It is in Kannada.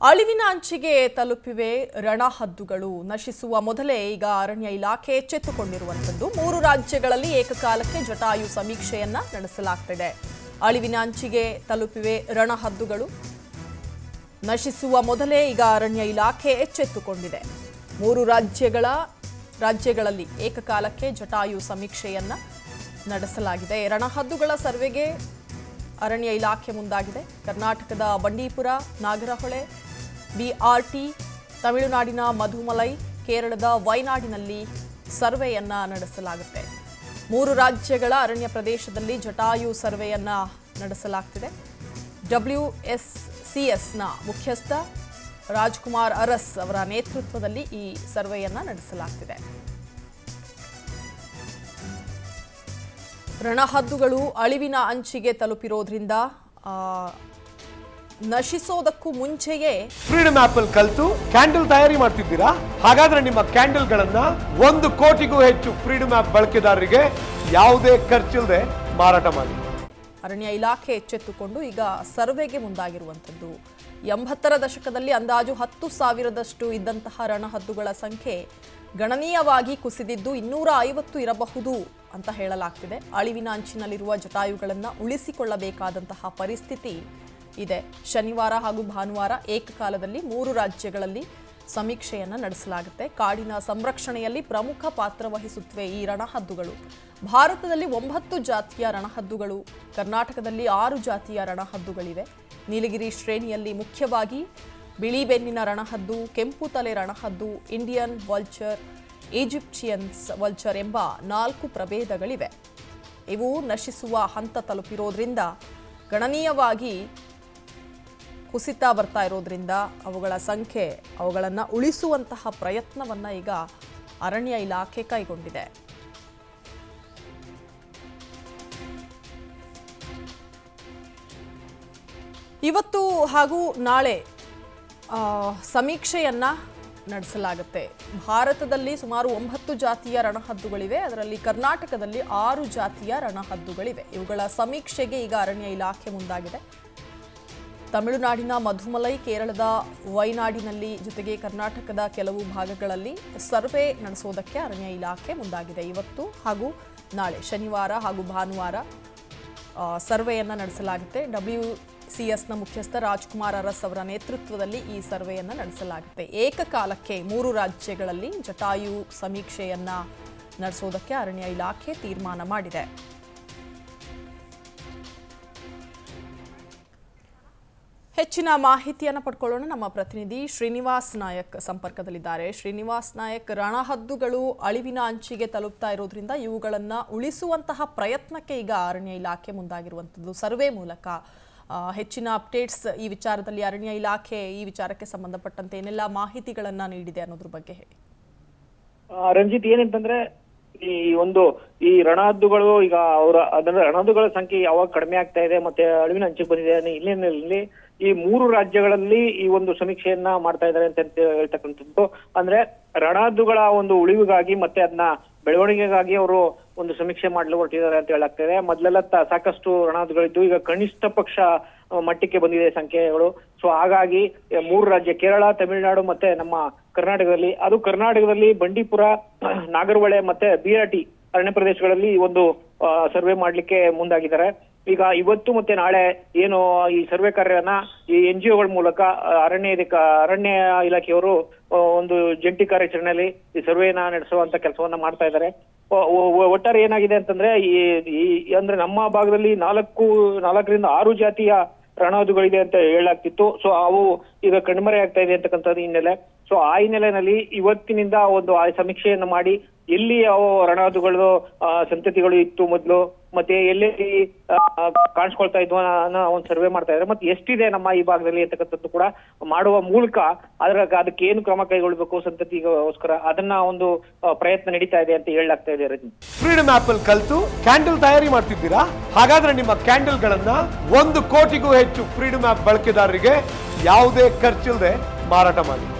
ಅಳಿವಿನ ಅಂಚಿಗೆ ತಲುಪಿವೆ ರಣಹದ್ದುಗಳು ನಶಿಸುವ ಮೊದಲೇ ಈಗ ಅರಣ್ಯ ಇಲಾಖೆ ಎಚ್ಚೆತ್ತುಕೊಂಡಿರುವಂಥದ್ದು ಮೂರು ರಾಜ್ಯಗಳಲ್ಲಿ ಏಕಕಾಲಕ್ಕೆ ಜಟಾಯು ಸಮೀಕ್ಷೆಯನ್ನ ನಡೆಸಲಾಗ್ತಿದೆ ಅಳಿವಿನ ಅಂಚಿಗೆ ತಲುಪಿವೆ ರಣಹದ್ದುಗಳು ನಶಿಸುವ ಮೊದಲೇ ಈಗ ಅರಣ್ಯ ಇಲಾಖೆ ಎಚ್ಚೆತ್ತುಕೊಂಡಿದೆ ಮೂರು ರಾಜ್ಯಗಳ ರಾಜ್ಯಗಳಲ್ಲಿ ಏಕಕಾಲಕ್ಕೆ ಜಟಾಯು ಸಮೀಕ್ಷೆಯನ್ನ ನಡೆಸಲಾಗಿದೆ ರಣಹದ್ದುಗಳ ಸರ್ವೆಗೆ ಅರಣ್ಯ ಇಲಾಖೆ ಮುಂದಾಗಿದೆ ಕರ್ನಾಟಕದ ಬಂಡೀಪುರ ನಾಗರಹೊಳೆ ಬಿಆರ್ಟಿ ತಮಿಳುನಾಡಿನ ಮಧುಮಲೈ ಕೇರಳದ ವಯನಾಡಿನಲ್ಲಿ ಸರ್ವೆಯನ್ನ ನಡೆಸಲಾಗುತ್ತೆ ಮೂರು ರಾಜ್ಯಗಳ ಅರಣ್ಯ ಪ್ರದೇಶದಲ್ಲಿ ಜಟಾಯು ಸರ್ವೆಯನ್ನ ನಡೆಸಲಾಗ್ತಿದೆ ಡಬ್ಲ್ಯೂ ಎಸ್ ಸಿಎಸ್ನ ಮುಖ್ಯಸ್ಥ ರಾಜ್ಕುಮಾರ್ ಅರಸ್ ಅವರ ನೇತೃತ್ವದಲ್ಲಿ ಈ ಸರ್ವೆಯನ್ನ ನಡೆಸಲಾಗ್ತಿದೆ ರಣಹದ್ದುಗಳು ಅಳಿವಿನ ಅಂಚಿಗೆ ತಲುಪಿರೋದ್ರಿಂದ ಆ, ನಶಿಸೋದಕ್ಕೂ ಮುಂಚೆಯೇ ಫ್ರೀಡಮ್ ಆಪ್ ಅಲ್ಲಿ ಕಲ್ತು ಕ್ಯಾಂಡಲ್ ತಯಾರಿ ಮಾಡ್ತಿದ್ದೀರಾ ಹಾಗಾದ್ರೆ ನಿಮ್ಮ ಕ್ಯಾಂಡಲ್ ಗಳನ್ನ ಒಂದು ಕೋಟಿಗೂ ಹೆಚ್ಚು ಫ್ರೀಡಮ್ ಆಪ್ ಬಳಕೆದಾರರಿಗೆ ಯಾವುದೇ ಖರ್ಚಿಲ್ಲದೆ ಮಾರಾಟ ಮಾಡಿ ಅರಣ್ಯ ಇಲಾಖೆ ಎಚ್ಚೆತ್ತುಕೊಂಡು ಈಗ ಸರ್ವೆಗೆ ಮುಂದಾಗಿರುವಂಥದ್ದು ಎಂಬತ್ತರ ದಶಕದಲ್ಲಿ ಅಂದಾಜು ಹತ್ತು ಸಾವಿರದಷ್ಟು ಇದ್ದಂತಹ ರಣಹದ್ದುಗಳ ಸಂಖ್ಯೆ ಗಣನೀಯವಾಗಿ ಕುಸಿದಿದ್ದು ಇನ್ನೂರ ಐವತ್ತು ಇರಬಹುದು ಅಂತ ಹೇಳಲಾಗ್ತಿದೆ ಅಳಿವಿನ ಅಂಚಿನಲ್ಲಿರುವ ಜಟಾಯುಗಳನ್ನು ಉಳಿಸಿಕೊಳ್ಳಬೇಕಾದಂತಹ ಪರಿಸ್ಥಿತಿ ಇದೆ ಶನಿವಾರ ಹಾಗೂ ಭಾನುವಾರ ಏಕಕಾಲದಲ್ಲಿ ಮೂರು ರಾಜ್ಯಗಳಲ್ಲಿ ಸಮೀಕ್ಷೆಯನ್ನು ನಡೆಸಲಾಗುತ್ತೆ ಕಾಡಿನ ಸಂರಕ್ಷಣೆಯಲ್ಲಿ ಪ್ರಮುಖ ಪಾತ್ರ ವಹಿಸುತ್ತವೆ ಈ ರಣಹದ್ದುಗಳು ಭಾರತದಲ್ಲಿ ಒಂಬತ್ತು ಜಾತಿಯ ರಣಹದ್ದುಗಳು ಕರ್ನಾಟಕದಲ್ಲಿ ಆರು ಜಾತಿಯ ರಣಹದ್ದುಗಳಿವೆ ನೀಲಗಿರಿ ಶ್ರೇಣಿಯಲ್ಲಿ ಮುಖ್ಯವಾಗಿ ಬಿಳಿ ಬೆನ್ನಿನ ರಣಹದ್ದು ಕೆಂಪು ತಲೆ ರಣಹದ್ದು ಇಂಡಿಯನ್ ವಲ್ಚರ್ ಈಜಿಪ್ಷಿಯನ್ಸ್ ವಲ್ಚರ್ ಎಂಬ ನಾಲ್ಕು ಪ್ರಭೇದಗಳಿವೆ ಇವು ನಶಿಸುವ ಹಂತ ತಲುಪಿರೋದ್ರಿಂದ ಗಣನೀಯವಾಗಿ ಕುಸಿತ ಬರ್ತಾ ಇರೋದ್ರಿಂದ ಅವುಗಳ ಸಂಖ್ಯೆ ಅವುಗಳನ್ನು ಉಳಿಸುವಂತಹ ಪ್ರಯತ್ನವನ್ನು ಈಗ ಅರಣ್ಯ ಇಲಾಖೆ ಕೈಗೊಂಡಿದೆ ಇವತ್ತು ಹಾಗೂ ನಾಳೆ ಆ, ಸಮೀಕ್ಷೆಯನ್ನ ನಡೆಸಲಾಗುತ್ತೆ ಭಾರತದಲ್ಲಿ ಸುಮಾರು ಒಂಬತ್ತು ಜಾತಿಯ ರಣಹದ್ದುಗಳಿವೆ ಅದರಲ್ಲಿ ಕರ್ನಾಟಕದಲ್ಲಿ ಆರು ಜಾತಿಯ ರಣಹದ್ದುಗಳಿವೆ ಇವುಗಳ ಸಮೀಕ್ಷೆಗೆ ಈಗ ಅರಣ್ಯ ಇಲಾಖೆ ಮುಂದಾಗಿದೆ ತಮಿಳುನಾಡಿನ ಮಧುಮಲೈ ಕೇರಳದ ವಯನಾಡಿನಲ್ಲಿ ಜೊತೆಗೆ ಕರ್ನಾಟಕದ ಕೆಲವು ಭಾಗಗಳಲ್ಲಿ ಸರ್ವೆ ನಡೆಸೋದಕ್ಕೆ ಅರಣ್ಯ ಇಲಾಖೆ ಮುಂದಾಗಿದೆ ಇವತ್ತು ಹಾಗೂ ನಾಳೆ ಶನಿವಾರ ಹಾಗೂ ಭಾನುವಾರ ಆ, ಸರ್ವೆಯನ್ನ ನಡೆಸಲಾಗುತ್ತೆ ಡಬ್ಲ್ಯೂ ಸಿ ಎಸ್ನ ಮುಖ್ಯಸ್ಥ ರಾಜ್ಕುಮಾರ್ ಅರಸ್ ಅವರ ನೇತೃತ್ವದಲ್ಲಿ ಈ ಸರ್ವೆಯನ್ನ ನಡೆಸಲಾಗುತ್ತೆ ಏಕಕಾಲಕ್ಕೆ ಮೂರು ರಾಜ್ಯಗಳಲ್ಲಿ ಜಟಾಯು ಸಮೀಕ್ಷೆಯನ್ನ ನಡೆಸೋದಕ್ಕೆ ಅರಣ್ಯ ಇಲಾಖೆ ತೀರ್ಮಾನ ಮಾಡಿದೆ ಹೆಚ್ಚಿನ ಮಾಹಿತಿಯನ್ನು ಪಡ್ಕೊಳ್ಳೋಣ ನಮ್ಮ ಪ್ರತಿನಿಧಿ ಶ್ರೀನಿವಾಸ್ ನಾಯಕ್ ಸಂಪರ್ಕದಲ್ಲಿದ್ದಾರೆ ಶ್ರೀನಿವಾಸ್ ನಾಯಕ್ ರಣಹದ್ದುಗಳು ಅಳಿವಿನ ಅಂಚಿಗೆ ತಲುಪ್ತಾ ಇರೋದ್ರಿಂದ ಇವುಗಳನ್ನು ಉಳಿಸುವಂತಹ ಪ್ರಯತ್ನಕ್ಕೆ ಈಗ ಅರಣ್ಯ ಇಲಾಖೆ ಮುಂದಾಗಿರುವಂಥದ್ದು ಸರ್ವೆ ಮೂಲಕ ಆ, ಹೆಚ್ಚಿನ ಅಪ್ಡೇಟ್ಸ್ ಈ ವಿಚಾರದಲ್ಲಿ ಅರಣ್ಯ ಇಲಾಖೆ ಈ ವಿಚಾರಕ್ಕೆ ಸಂಬಂಧಪಟ್ಟಂತೆ ಏನೆಲ್ಲ ಮಾಹಿತಿಗಳನ್ನ ನೀಡಿದೆ ಅನ್ನೋದ್ರ ಬಗ್ಗೆ ಹೇಳಿ ಆ, ರಂಜಿತ್ ಏನಂತಂದ್ರೆ ಈ ಒಂದು ಈ ರಣಹದ್ದುಗಳು ಈಗ ಅವರ ಅದರ ರಣಹದ್ದುಗಳ ಸಂಖ್ಯೆ ಯಾವಾಗ ಕಡಿಮೆ ಆಗ್ತಾ ಇದೆ ಮತ್ತೆ ಅಳಿವಿನ ಅಂಚಿಗೆ ಬಂದಿದೆ ಅನ್ನೋ ಹಿನ್ನೆಲೆಯಲ್ಲಿ ಈ ಮೂರು ರಾಜ್ಯಗಳಲ್ಲಿ ಈ ಒಂದು ಸಮೀಕ್ಷೆಯನ್ನ ಮಾಡ್ತಾ ಇದ್ದಾರೆ ಅಂತ ಅಂತ ಹೇಳ್ತಕ್ಕಂಥದ್ದು ಅಂದ್ರೆ ರಣಹದ್ದುಗಳ ಒಂದು ಉಳಿವಿಗಾಗಿ ಮತ್ತೆ ಅದನ್ನ ಬೆಳವಣಿಗೆಗಾಗಿ ಅವರು ಒಂದು ಸಮೀಕ್ಷೆ ಮಾಡಲು ಹೊರಟಿದ್ದಾರೆ ಅಂತ ಹೇಳಾಗ್ತದೆ ಮೊದಲೆಲ್ಲ ತ- ಸಾಕಷ್ಟು ರಣಹದ್ದುಗಳಿದ್ದು ಈಗ ಕನಿಷ್ಠ ಪಕ್ಷ ಆ, ಮಟ್ಟಕ್ಕೆ ಬಂದಿದೆ ಸಂಖ್ಯೆಗಳು ಸೊ ಹಾಗಾಗಿ ಆ, ಮೂರು ರಾಜ್ಯ ಕೇರಳ ತಮಿಳುನಾಡು ಮತ್ತೆ ನಮ್ಮ ಕರ್ನಾಟಕದಲ್ಲಿ ಅದು ಕರ್ನಾಟಕದಲ್ಲಿ ಬಂಡೀಪುರ ನಾಗರಹೊಳೆ ಮತ್ತೆ ಬಿಆರ್ಟಿ ಅರಣ್ಯ ಪ್ರದೇಶಗಳಲ್ಲಿ ಈ ಒಂದು ಸರ್ವೆ ಮಾಡ್ಲಿಕ್ಕೆ ಮುಂದಾಗಿದ್ದಾರೆ ಈಗ ಇವತ್ತು ಮತ್ತೆ ನಾಳೆ ಏನು ಈ ಸರ್ವೆ ಕಾರ್ಯವನ್ನ ಈ ಎನ್ ಜಿ ಒಗಳ ಮೂಲಕ ಆ, ಅರಣ್ಯ ಇಲಾಖೆ- ಅರಣ್ಯ ಇಲಾಖೆಯವರು ಆ, ಒಂದು ಜಂಟಿ ಕಾರ್ಯಾಚರಣೆಯಲ್ಲಿ ಈ ಸರ್ವೆನ ನಡೆಸುವಂತ ಕೆಲಸವನ್ನ ಮಾಡ್ತಾ ಇದ್ದಾರೆ ಒ- ಒ- ಒಟ್ಟಾರೆ ಏನಾಗಿದೆ ಅಂತಂದ್ರೆ ಈ ಈ- ಅಂದ್ರೆ ನಮ್ಮ ಭಾಗದಲ್ಲಿ ನಾಲ್ಕು ನಾಲ್ಕರಿಂದ ಆರು ಜಾತಿಯ ರಣಹದ್ದುಗಳಿದೆ ಅಂತ ಹೇಳಲಾಗ್ತಿತ್ತು ಸೊ ಅವು ಈಗ ಕಣ್ಮರೆ ಆಗ್ತಾ ಇದೆ ಅಂತಕ್ಕಂಥದ್ದು ಹಿನ್ನೆಲೆ ಸೊ ಆ ಹಿನ್ನೆಲೆಯಲ್ಲಿ ಇವತ್ತಿನಿಂದ ಒಂದು ಆ ಸಮೀಕ್ಷೆಯನ್ನು ಮಾಡಿ ಎಲ್ಲಿ ಯಾವ ರಣಹದ್ದುಗಳು ಆ, ಸಂತತಿಗಳು ಇತ್ತು ಮೊದಲು ಮತ್ತೆ ಎಲ್ಲೆಲ್ಲಿ ಆ, ಕಾಣಿಸ್ಕೊಳ್ತಾ ಇದ್ವು ಅನ್ನೋ ಒಂದು ಸರ್ವೆ ಮಾಡ್ತಾ ಇದ್ದಾರೆ ಮತ್ತೆ ಎಷ್ಟಿದೆ ನಮ್ಮ ಈ ಭಾಗದಲ್ಲಿ ಅಂತಕ್ಕಂಥದ್ದು ಕೂಡ ಮಾಡುವ ಮೂಲಕ ಅದ್ರ ಅದಕ್ಕೆ ಏನು ಕ್ರಮ ಕೈಗೊಳ್ಬೇಕು ಸಂತತಿಗೋಸ್ಕರ ಅದನ್ನ ಒಂದು ಆ, ಪ್ರಯತ್ನ ನಡೀತಾ ಇದೆ ಅಂತ ಹೇಳಲಾಗ್ತಾ ಇದೆ ರಜನಿ ಫ್ರೀಡಮ್ ಆಪ್ ಅಲ್ಲಿ ಕಲ್ತು ಕ್ಯಾಂಡಲ್ ತಯಾರಿ ಮಾಡ್ತಿದ್ದೀರಾ ಹಾಗಾದ್ರೆ ನಿಮ್ಮ ಕ್ಯಾಂಡಲ್ ಗಳನ್ನ ಒಂದು ಕೋಟಿಗೂ ಹೆಚ್ಚು ಫ್ರೀಡಮ್ ಆಪ್ ಬಳಕೆದಾರರಿಗೆ ಯಾವುದೇ ಖರ್ಚಿಲ್ಲದೆ ಮಾರಾಟ ಮಾಡಿ